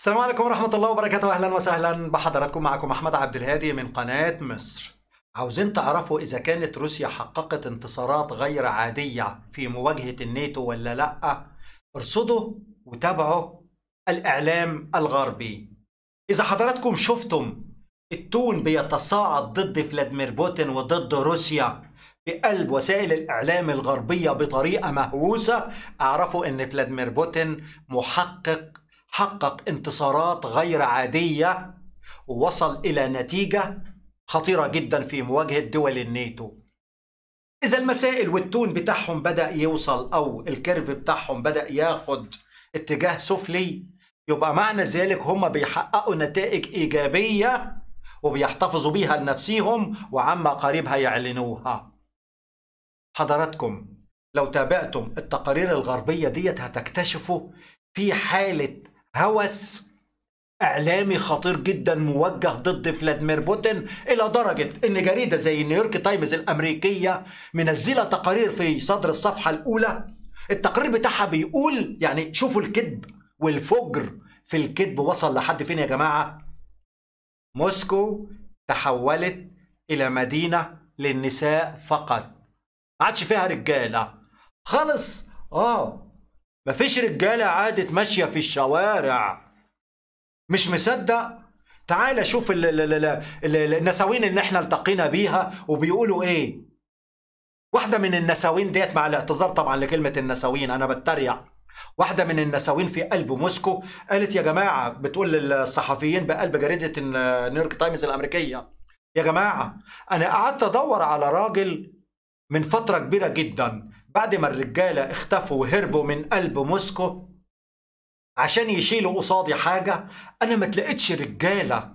السلام عليكم ورحمة الله وبركاته أهلا وسهلا بحضراتكم معكم أحمد عبد الهادي من قناة مصر عاوزين تعرفوا إذا كانت روسيا حققت انتصارات غير عادية في مواجهة الناتو ولا لأ ارصدوا وتابعوا الإعلام الغربي إذا حضراتكم شفتم التون بيتصاعد ضد فلاديمير بوتين وضد روسيا في قلب وسائل الإعلام الغربية بطريقة مهووسة اعرفوا أن فلاديمير بوتين محقق حقق انتصارات غير عادية ووصل إلى نتيجة خطيرة جدا في مواجهة دول الناتو إذا المسائل والتون بتاعهم بدأ يوصل أو الكيرف بتاعهم بدأ ياخد اتجاه سفلي يبقى معنى ذلك هم بيحققوا نتائج إيجابية وبيحتفظوا بيها لنفسهم وعما قريب هيعلنوها حضراتكم لو تابعتم التقارير الغربية ديت هتكتشفوا في حالة هوس اعلامي خطير جدا موجه ضد فلاديمير بوتين الى درجه ان جريده زي نيويورك تايمز الامريكيه منزله تقارير في صدر الصفحه الاولى التقرير بتاعها بيقول يعني شوفوا الكذب والفجر في الكذب وصل لحد فين يا جماعه موسكو تحولت الى مدينه للنساء فقط ما عادش فيها رجاله خالص اه مفيش رجاله عادت ماشيه في الشوارع مش مصدق تعال شوف ال ال ال ال النساوين اللي احنا التقينا بيها وبيقولوا ايه واحدة من النساوين ديت مع الاعتذار طبعا لكلمة النساوين أنا بتريق واحدة من النساوين في قلب موسكو قالت يا جماعة بتقول للصحفيين بقلب جريدة نيويورك تايمز الأمريكية يا جماعة أنا قعدت أدور على راجل من فترة كبيرة جدا بعد ما الرجالة اختفوا وهربوا من قلب موسكو عشان يشيلوا قصادي حاجة أنا ما تلاقيتش رجالة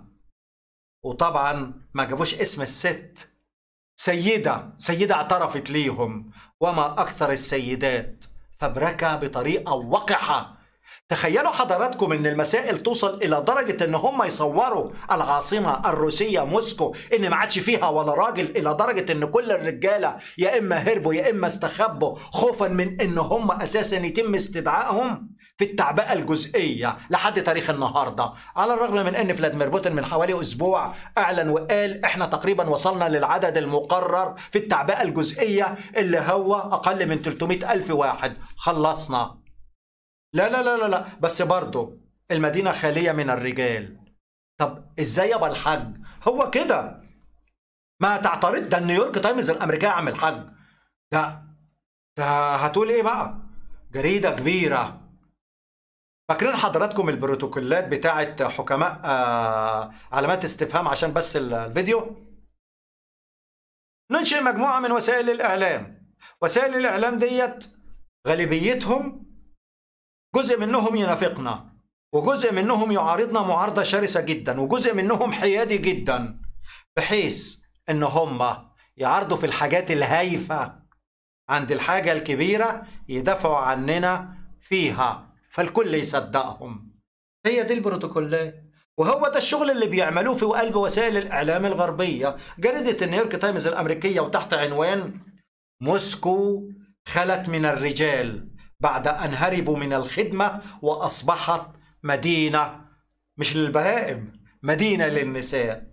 وطبعا ما جابوش اسم الست سيدة سيدة اعترفت ليهم وما أكثر السيدات فبركة بطريقة وقحة تخيلوا حضراتكم ان المسائل توصل الى درجة ان هم يصوروا العاصمة الروسية موسكو ان ما عادش فيها ولا راجل الى درجة ان كل الرجالة يا اما هربوا يا اما استخبوا خوفا من ان هم اساسا يتم استدعائهم في التعبئة الجزئية لحد تاريخ النهاردة على الرغم من ان فلاديمير بوتين من حوالي اسبوع اعلن وقال احنا تقريبا وصلنا للعدد المقرر في التعبئة الجزئية اللي هو اقل من 300 الف واحد خلصنا لا لا لا لا لا بس برضه المدينة خالية من الرجال طب ازاي يابا الحج هو كده ما تعترض ده نيويورك تايمز الامريكيه عامل حج ده ده هتقول ايه بقى جريده كبيره فاكرين حضراتكم البروتوكولات بتاعه حكماء آه علامات استفهام عشان بس الفيديو ننشئ مجموعه من وسائل الاعلام وسائل الاعلام ديت غالبيتهم جزء منهم ينافقنا وجزء منهم يعارضنا معارضة شرسة جدا وجزء منهم حيادي جدا بحيث ان هم يعرضوا في الحاجات الهايفة عند الحاجة الكبيرة يدافعوا عننا فيها فالكل يصدقهم هي دي البروتوكولات وهو ده الشغل اللي بيعملوه في قلب وسائل الإعلام الغربية جريدة نيويورك تايمز الأمريكية وتحت عنوان موسكو خلت من الرجال بعد أن هربوا من الخدمة وأصبحت مدينة مش للبهائم مدينة للنساء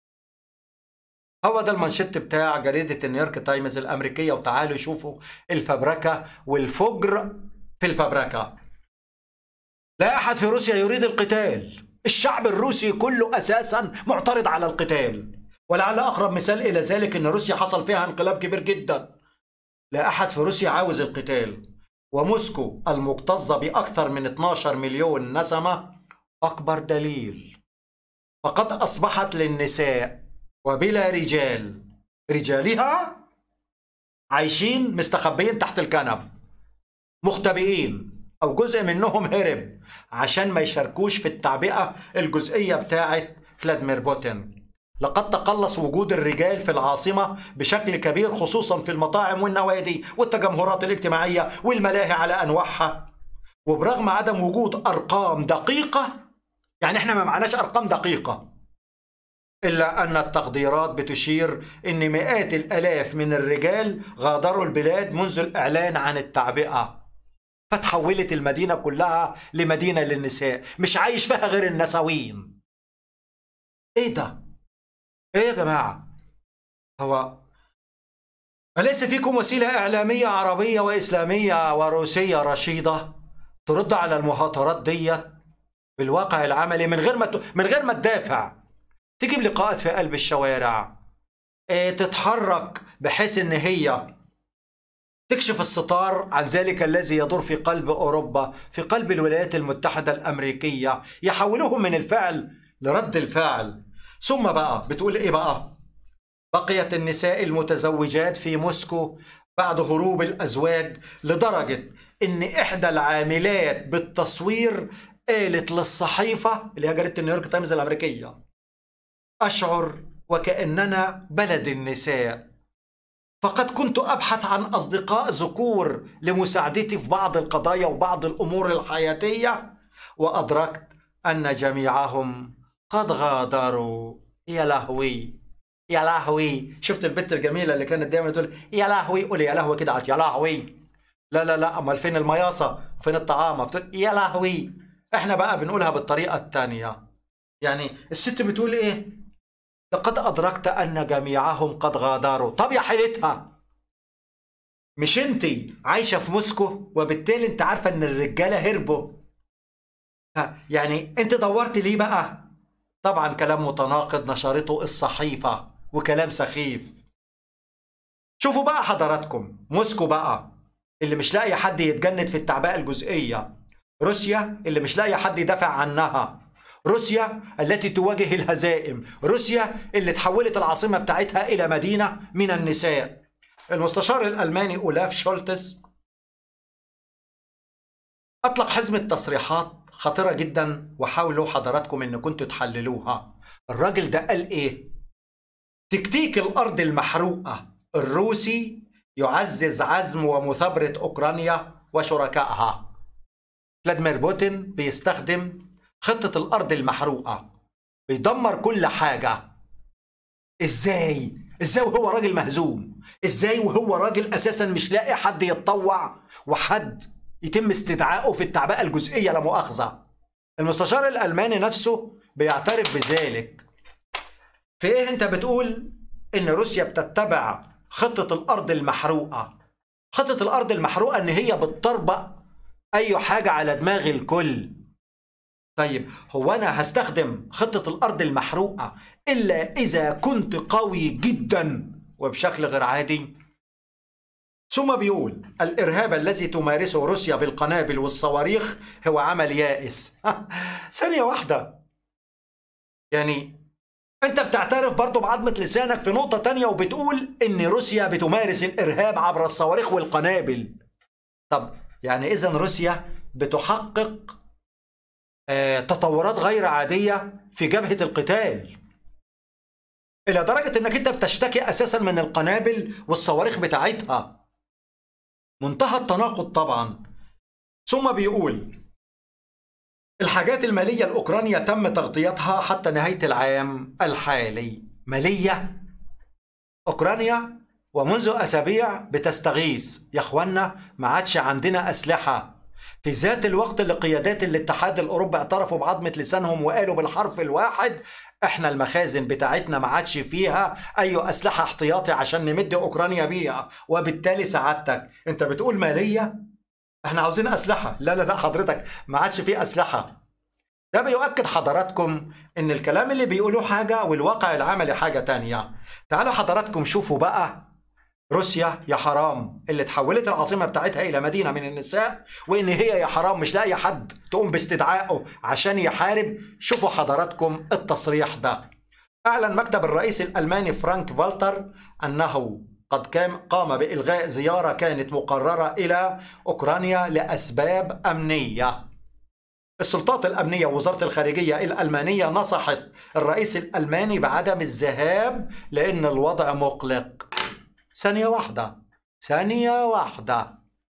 هو ده المانشيت بتاع جريدة نيويورك تايمز الأمريكية وتعالوا شوفوا الفبركة والفجر في الفبركة لا أحد في روسيا يريد القتال الشعب الروسي كله أساسا معترض على القتال ولعل أقرب مثال إلى ذلك أن روسيا حصل فيها انقلاب كبير جدا لا أحد في روسيا عاوز القتال وموسكو المكتظة بأكثر من 12 مليون نسمة أكبر دليل فقد أصبحت للنساء وبلا رجال رجالها عايشين مستخبيين تحت الكنب مختبئين أو جزء منهم هرب عشان ما يشاركوش في التعبئة الجزئية بتاعة فلاديمير بوتين لقد تقلص وجود الرجال في العاصمة بشكل كبير خصوصا في المطاعم والنوادي والتجمهرات الاجتماعية والملاهي على أنواعها وبرغم عدم وجود أرقام دقيقة يعني احنا ما معناش أرقام دقيقة إلا أن التقديرات بتشير أن مئات الألاف من الرجال غادروا البلاد منذ الإعلان عن التعبئة فتحولت المدينة كلها لمدينة للنساء مش عايش فيها غير النسوين ايه ده ايه يا جماعة هو أليس فيكم وسيلة إعلامية عربية وإسلامية وروسية رشيدة ترد على المهاترات ديت بالواقع العملي من غير ما ت... من غير ما تدافع تجيب لقاءات في قلب الشوارع إيه تتحرك بحيث ان هي تكشف الستار عن ذلك الذي يدور في قلب اوروبا في قلب الولايات المتحده الامريكيه يحولوهم من الفعل لرد الفعل ثم بقى بتقول ايه بقى بقيت النساء المتزوجات في موسكو بعد هروب الازواج لدرجه ان احدى العاملات بالتصوير قالت للصحيفه اللي هي جريده نيويورك تايمز الامريكيه اشعر وكاننا بلد النساء فقد كنت ابحث عن اصدقاء ذكور لمساعدتي في بعض القضايا وبعض الامور الحياتيه وادركت ان جميعهم قد غادروا يا لهوي يا لهوي شفت البت الجميله اللي كانت دايما تقول يا لهوي قولي يا لهوي كده يا لهوي لا لا لا امال فين المياصه فين الطعامه بتقول يا لهوي احنا بقى بنقولها بالطريقه الثانيه يعني الست بتقول ايه لقد ادركت ان جميعهم قد غادروا طب يا حيلتها مش انت عايشه في موسكو وبالتالي انت عارفه ان الرجاله هربوا يعني انت دورت ليه بقى طبعا كلام متناقض نشرته الصحيفه وكلام سخيف شوفوا بقى حضراتكم موسكو بقى اللي مش لاقي حد يتجند في التعبئه الجزئيه روسيا اللي مش لاقي حد يدافع عنها روسيا التي تواجه الهزائم روسيا اللي تحولت العاصمة بتاعتها إلى مدينة من النساء المستشار الألماني أولاف شولتس أطلق حزمة تصريحات خطيرة جدا وحاولوا حضراتكم إن كنتوا تحللوها الراجل ده قال إيه تكتيك الأرض المحروقة الروسي يعزز عزم ومثابرة أوكرانيا وشركائها فلاديمير بوتين بيستخدم خطة الأرض المحروقة بيدمر كل حاجة إزاي؟ إزاي وهو راجل مهزوم؟ إزاي وهو راجل أساسا مش لاقي حد يتطوع وحد يتم استدعائه في التعبئة الجزئية لا مؤاخذة المستشار الألماني نفسه بيعترف بذلك في إيه أنت بتقول إن روسيا بتتبع خطة الأرض المحروقة خطة الأرض المحروقة إن هي بتطربق أي حاجة على دماغ الكل طيب هو انا هستخدم خطه الارض المحروقه الا اذا كنت قوي جدا وبشكل غير عادي ثم بيقول الارهاب الذي تمارسه روسيا بالقنابل والصواريخ هو عمل يائس ثانيه واحده يعني انت بتعترف برضه بعظمه لسانك في نقطه تانية وبتقول ان روسيا بتمارس الارهاب عبر الصواريخ والقنابل طب يعني اذا روسيا بتحقق تطورات غير عادية في جبهة القتال إلى درجة إنك أنت بتشتكي أساسا من القنابل والصواريخ بتاعتها منتهى التناقض طبعا ثم بيقول الحاجات المالية الأوكرانية تم تغطيتها حتى نهاية العام الحالي مالية أوكرانيا ومنذ أسابيع بتستغيث يا أخوانا ما عادش عندنا أسلحة في ذات الوقت اللي قيادات الاتحاد الاوروبي اعترفوا بعظمه لسانهم وقالوا بالحرف الواحد احنا المخازن بتاعتنا ما عادش فيها اي اسلحه احتياطي عشان نمد اوكرانيا بيها وبالتالي سعادتك انت بتقول ماليه احنا عاوزين اسلحه لا لا لا حضرتك ما عادش فيه اسلحه ده بيؤكد حضراتكم ان الكلام اللي بيقولوه حاجه والواقع العملي حاجه تانية تعالوا حضراتكم شوفوا بقى روسيا يا حرام اللي تحولت العاصمه بتاعتها الى مدينه من النساء وان هي يا حرام مش لاقي حد تقوم باستدعائه عشان يحارب شوفوا حضراتكم التصريح ده اعلن مكتب الرئيس الالماني فرانك فالتر انه قد قام بالغاء زياره كانت مقرره الى اوكرانيا لاسباب امنيه السلطات الأمنية ووزارة الخارجية الألمانية نصحت الرئيس الألماني بعدم الذهاب لأن الوضع مقلق ثانية واحدة ثانية واحدة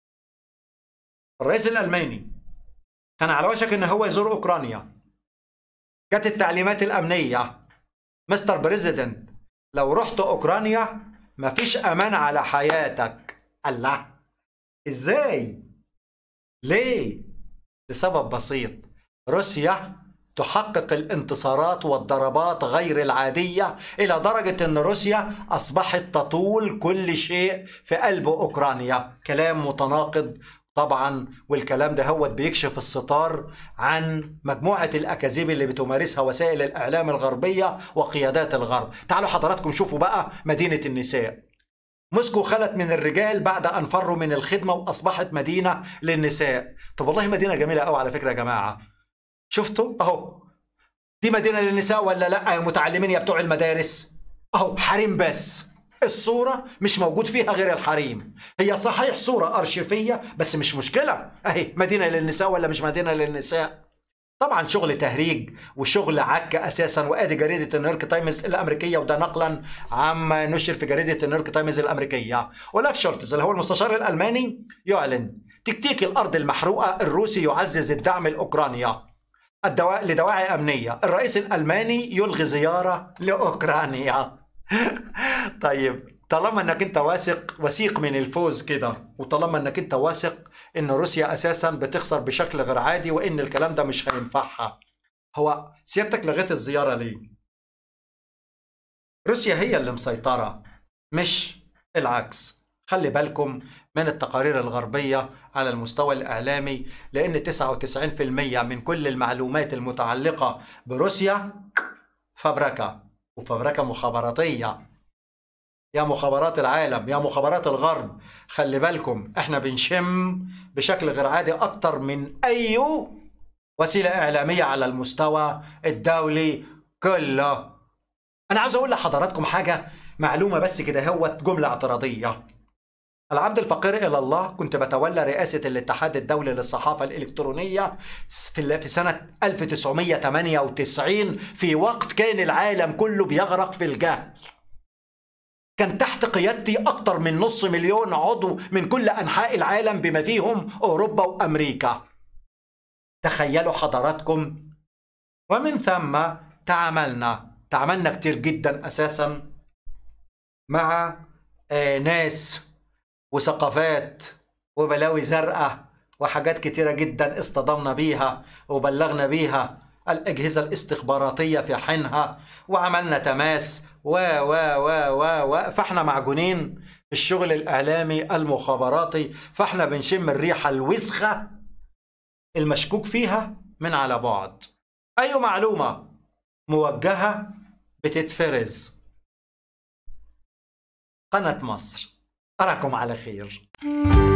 الرئيس الألماني كان على وشك إن هو يزور أوكرانيا جت التعليمات الأمنية مستر بريزيدنت لو رحت أوكرانيا مفيش أمان على حياتك الله إزاي؟ ليه؟ لسبب بسيط روسيا تحقق الانتصارات والضربات غير العادية إلى درجة أن روسيا أصبحت تطول كل شيء في قلب أوكرانيا كلام متناقض طبعا والكلام ده هو بيكشف الستار عن مجموعة الأكاذيب اللي بتمارسها وسائل الإعلام الغربية وقيادات الغرب تعالوا حضراتكم شوفوا بقى مدينة النساء موسكو خلت من الرجال بعد أن فروا من الخدمة وأصبحت مدينة للنساء طب والله مدينة جميلة قوي على فكرة يا جماعة شفتوا أهو دي مدينة للنساء ولا لا يا متعلمين يا بتوع المدارس أهو حريم بس الصورة مش موجود فيها غير الحريم هي صحيح صورة أرشيفية بس مش مشكلة أهي مدينة للنساء ولا مش مدينة للنساء طبعا شغل تهريج وشغل عك اساسا وادي جريده النيويورك تايمز الامريكيه وده نقلا عما نشر في جريده النيويورك تايمز الامريكيه ولاف شورتز اللي هو المستشار الالماني يعلن تكتيك الارض المحروقه الروسي يعزز الدعم لاوكرانيا الدواء لدواعي امنيه الرئيس الالماني يلغي زياره لاوكرانيا طيب طالما انك انت واثق وثيق من الفوز كده وطالما انك انت واثق ان روسيا اساسا بتخسر بشكل غير عادي وان الكلام ده مش هينفعها هو سيادتك لغيت الزياره ليه روسيا هي اللي مسيطره مش العكس خلي بالكم من التقارير الغربية على المستوى الإعلامي لأن 99% من كل المعلومات المتعلقة بروسيا فبركة وفبركة مخابراتية يا مخابرات العالم يا مخابرات الغرب خلي بالكم احنا بنشم بشكل غير عادي اكتر من اي وسيلة اعلامية على المستوى الدولي كله انا عاوز اقول لحضراتكم حاجة معلومة بس كده هوت جملة اعتراضية العبد الفقير إلى الله كنت بتولى رئاسة الاتحاد الدولي للصحافة الإلكترونية في سنة 1998 في وقت كان العالم كله بيغرق في الجهل كان تحت قيادتي أكثر من نص مليون عضو من كل أنحاء العالم بما فيهم أوروبا وأمريكا تخيلوا حضراتكم ومن ثم تعاملنا تعاملنا كتير جدا أساسا مع آه ناس وثقافات وبلاوي زرقاء وحاجات كتيرة جدا اصطدمنا بيها وبلغنا بيها الأجهزة الاستخباراتية في حينها وعملنا تماس و و و و و فاحنا معجونين في الشغل الإعلامي المخابراتي فاحنا بنشم الريحة الوسخة المشكوك فيها من على بعد أي معلومة موجهة بتتفرز قناة مصر أراكم على خير